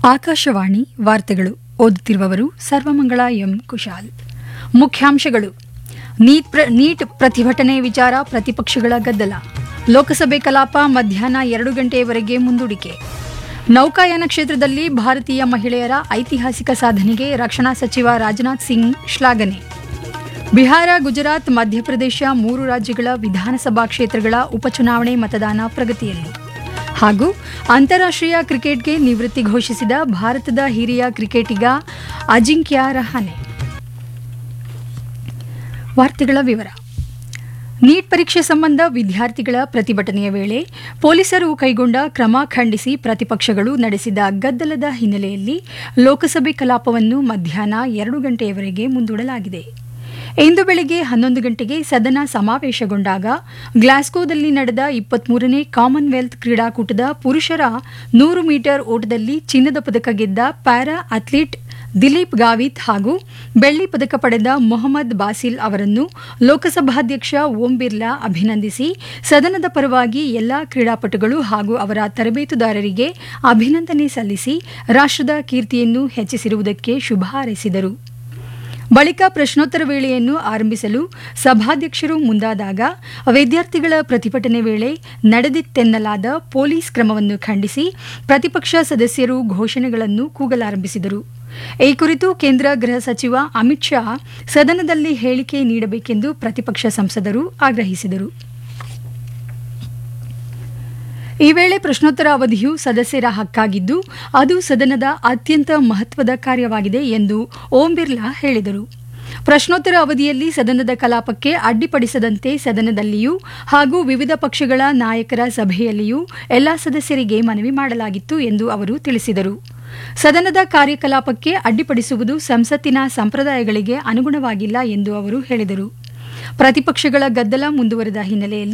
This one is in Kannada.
ಆಕಾಶವಾಣಿ ವಾರ್ತೆಗಳು ಓದುತ್ತಿರುವವರು ಸರ್ವಮಂಗಳ ಎಂ ಕುಶಾಲ್ ಮುಖ್ಯಾಂಶಗಳು ನೀಟ್ ಪ್ರ ನೀಟ್ ಪ್ರತಿಭಟನೆ ವಿಚಾರ ಪ್ರತಿಪಕ್ಷಗಳ ಗದ್ದಲ ಲೋಕಸಭೆ ಕಲಾಪ ಮಧ್ಯಾಹ್ನ ಎರಡು ಗಂಟೆಯವರೆಗೆ ಮುಂದೂಡಿಕೆ ನೌಕಾಯಾನ ಕ್ಷೇತ್ರದಲ್ಲಿ ಭಾರತೀಯ ಮಹಿಳೆಯರ ಐತಿಹಾಸಿಕ ಸಾಧನೆಗೆ ರಕ್ಷಣಾ ಸಚಿವ ರಾಜನಾಥ್ ಸಿಂಗ್ ಶ್ಲಾಘನೆ ಬಿಹಾರ ಗುಜರಾತ್ ಮಧ್ಯಪ್ರದೇಶ ಮೂರು ರಾಜ್ಯಗಳ ವಿಧಾನಸಭಾ ಕ್ಷೇತ್ರಗಳ ಉಪಚುನಾವಣೆ ಮತದಾನ ಪ್ರಗತಿಯಲ್ಲಿ ಹಾಗೂ ಅಂತಾರಾಷ್ಟ್ರೀಯ ಕ್ರಿಕೆಟ್ಗೆ ನಿವೃತ್ತಿ ಘೋಷಿಸಿದ ಭಾರತದ ಹಿರಿಯ ಕ್ರಿಕೆಟಿಗ ಅಜಿಂಕ್ಯ ರಹಾನೆ ವಾರ್ತೆಗಳ ವಿವರ ನೀಟ್ ಪರೀಕ್ಷೆ ಸಂಬಂಧ ವಿದ್ಯಾರ್ಥಿಗಳ ಪ್ರತಿಭಟನೆಯ ವೇಳೆ ಪೊಲೀಸರು ಕೈಗೊಂಡ ಕ್ರಮ ಖಂಡಿಸಿ ಪ್ರತಿಪಕ್ಷಗಳು ನಡೆಸಿದ ಗದ್ದಲದ ಹಿನ್ನೆಲೆಯಲ್ಲಿ ಲೋಕಸಭೆ ಕಲಾಪವನ್ನು ಮಧ್ಯಾಹ್ನ ಎರಡು ಗಂಟೆಯವರೆಗೆ ಮುಂದೂಡಲಾಗಿದೆ ಇಂದು ಬೆಳಗ್ಗೆ ಹನ್ನೊಂದು ಗಂಟೆಗೆ ಸದನ ಸಮಾವೇಶಗೊಂಡಾಗ ಗ್ಲಾಸ್ಗೋದಲ್ಲಿ ನಡೆದ ಇಪ್ಪತ್ಮೂರನೇ ಕಾಮನ್ವೆಲ್ತ್ ಕ್ರೀಡಾಕೂಟದ ಪುರುಷರ ನೂರು ಮೀಟರ್ ಓಟದಲ್ಲಿ ಚಿನ್ನದ ಪದಕ ಗೆದ್ದ ಪ್ಯಾರಾ ಅಥ್ಲೀಟ್ ದಿಲೀಪ್ ಗಾವಿತ್ ಹಾಗೂ ಬೆಳ್ಳಿ ಪದಕ ಪಡೆದ ಮೊಹಮ್ಮದ್ ಬಾಸಿಲ್ ಅವರನ್ನು ಲೋಕಸಭಾಧ್ಯಕ್ಷ ಓಂ ಬಿರ್ಲಾ ಅಭಿನಂದಿಸಿ ಸದನದ ಪರವಾಗಿ ಎಲ್ಲಾ ಕ್ರೀಡಾಪಟುಗಳು ಹಾಗೂ ಅವರ ತರಬೇತುದಾರರಿಗೆ ಅಭಿನಂದನೆ ಸಲ್ಲಿಸಿ ರಾಷ್ಟ್ರದ ಕೀರ್ತಿಯನ್ನು ಹೆಚ್ಚಿಸಿರುವುದಕ್ಕೆ ಶುಭ ಹಾರೈಸಿದರು ಬಳಿಕ ಪ್ರಶ್ನೋತ್ತರ ವೇಳೆಯನ್ನು ಆರಂಭಿಸಲು ಸಭಾಧ್ಯಕ್ಷರು ಮುಂದಾದಾಗ ವಿದ್ಯಾರ್ಥಿಗಳ ಪ್ರತಿಭಟನೆ ವೇಳೆ ನಡೆದಿತ್ತೆನ್ನಲಾದ ಪೊಲೀಸ್ ಕ್ರಮವನ್ನು ಖಂಡಿಸಿ ಪ್ರತಿಪಕ್ಷ ಸದಸ್ಯರು ಘೋಷಣೆಗಳನ್ನು ಕೂಗಲಾರಂಭಿಸಿದರು ಈ ಕುರಿತು ಕೇಂದ್ರ ಗೃಹ ಸಚಿವ ಅಮಿತ್ ಶಾ ಸದನದಲ್ಲಿ ಹೇಳಿಕೆ ನೀಡಬೇಕೆಂದು ಪ್ರತಿಪಕ್ಷ ಸಂಸದರು ಆಗ್ರಹಿಸಿದರು ಈ ವೇಳೆ ಪ್ರಶ್ನೋತ್ತರ ಅವಧಿಯು ಸದಸ್ಯರ ಹಕ್ಕಾಗಿದ್ದು ಅದು ಸದನದ ಅತ್ಯಂತ ಮಹತ್ವದ ಕಾರ್ಯವಾಗಿದೆ ಎಂದು ಓಂ ಬಿರ್ಲಾ ಹೇಳಿದರು ಪ್ರಶ್ನೋತ್ತರ ಅವಧಿಯಲ್ಲಿ ಸದನದ ಕಲಾಪಕ್ಕೆ ಅಡ್ಡಿಪಡಿಸದಂತೆ ಸದನದಲ್ಲಿಯೂ ಹಾಗೂ ವಿವಿಧ ಪಕ್ಷಗಳ ನಾಯಕರ ಸಭೆಯಲ್ಲಿಯೂ ಎಲ್ಲಾ ಸದಸ್ಯರಿಗೆ ಮನವಿ ಮಾಡಲಾಗಿತ್ತು ಎಂದು ಅವರು ತಿಳಿಸಿದರು ಸದನದ ಕಾರ್ಯಕಲಾಪಕ್ಕೆ ಅಡ್ಡಿಪಡಿಸುವುದು ಸಂಸತ್ತಿನ ಸಂಪ್ರದಾಯಗಳಿಗೆ ಅನುಗುಣವಾಗಿಲ್ಲ ಎಂದು ಅವರು ಹೇಳಿದರು ಪ್ರತಿಪಕ್ಷಗಳ ಗದ್ದಲ ಮುಂದುವರೆದ ಹಿನ್ನೆಲೆಯಲ್ಲಿ